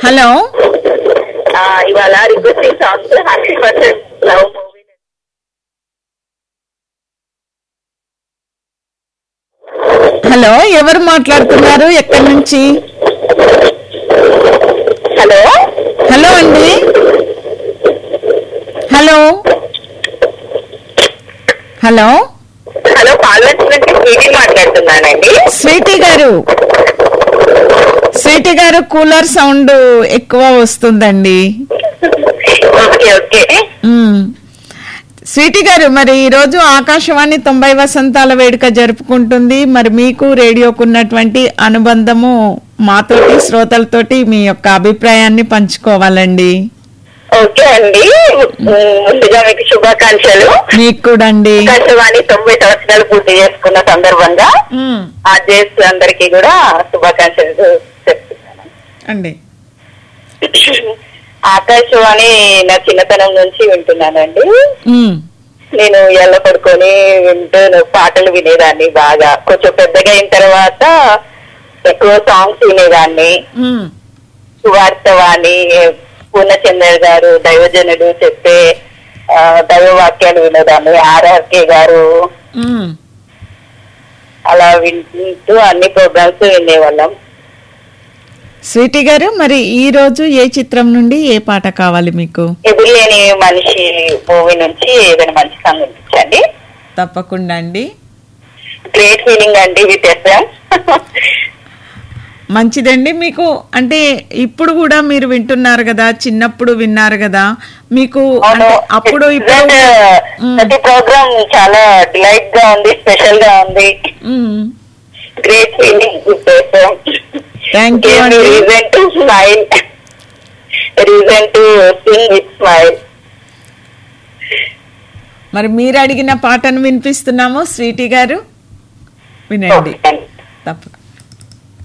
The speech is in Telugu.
హలో ఆ, ఇవాళ requesting songs hundred percent love movie hello ఎవరు మాట్లాడుతున్నారు ఎక్కడి నుంచి హలో హలో అండి హలో హలో హలో పార్లమెంట్ నుంచి స్వీటీ మాట్లాడుతున్నానండి స్వీటీ గారు స్వీటీ గారు కూలర్ సౌండ్ ఎక్కువ వస్తుందండి ఓకే ఓకే మ్మ్. స్వీటీ గారు మరి ఈ రోజు ఆకాశవాణి తొంభై వసంతాల వేడుక జరుపుకుంటుంది మరి మీకు రేడియోకు ఉన్నటువంటి అనుబంధము మాతోటి శ్రోతలతోటి మీ యొక్క అభిప్రాయాన్ని పంచుకోవాలండి ఓకే అండి ఉమ్, ముందుగా మీకు శుభాకాంక్షలు మీకు కూడా అండి ఆకాశవాణి తొంభై సంవత్సరాలు పూర్తి చేసుకున్న సందర్భంగా మ్మ్. ఆ జేస్ అందరికీ కూడా శుభాకాంక్షలు చెప్తున్నాను అండి ఆకాశవాణి నా చిన్నతనం నుంచి వింటున్నానండి మ్మ్. నేను ఎల్ల పడుకొని వింటూ పాటలు వినేదాన్ని బాగా కొంచెం పెద్దగా అయిన తర్వాత ఎక్కువ సాంగ్స్ వినేదాన్ని మ్మ్. సువార్తవాణి పూర్ణచంద్ర గారు దైవజనుడు చెప్పే ఆ, దైవ వాక్యాలు వినేదాన్ని ఆర్ఆర్కే గారు మ్మ్. అలా వింటూ అన్ని ప్రోగ్రామ్స్ వినేవాళ్ళం స్వీటీ గారు మరి ఈ రోజు ఏ చిత్రం నుండి ఏ పాట కావాలి మీకు ఎదురులేని మనిషి మూవీ నుంచి ఏదైనా మంచి సాంగ్ వినిపించండి తప్పకుండా అండి గ్రేట్ ఫీలింగ్ అండి విత్ ఎఫ్ఎం మంచిదండి మీకు అంటే ఇప్పుడు కూడా మీరు వింటున్నారు కదా చిన్నప్పుడు విన్నారు కదా మీకు అవును అంటే అప్పుడు ఇప్పుడు Present, మ్మ్. ప్రతి ప్రోగ్రామ్ చాలా డిలైట్ గా ఉంది స్పెషల్ గా ఉంది hmm. Great feeling Thank you అండి. Reason to smile reason to sing with smile మరి మీరు అడిగిన పాటను వినిపిస్తున్నాము స్వీటీ గారు వినండి తప్పకుండా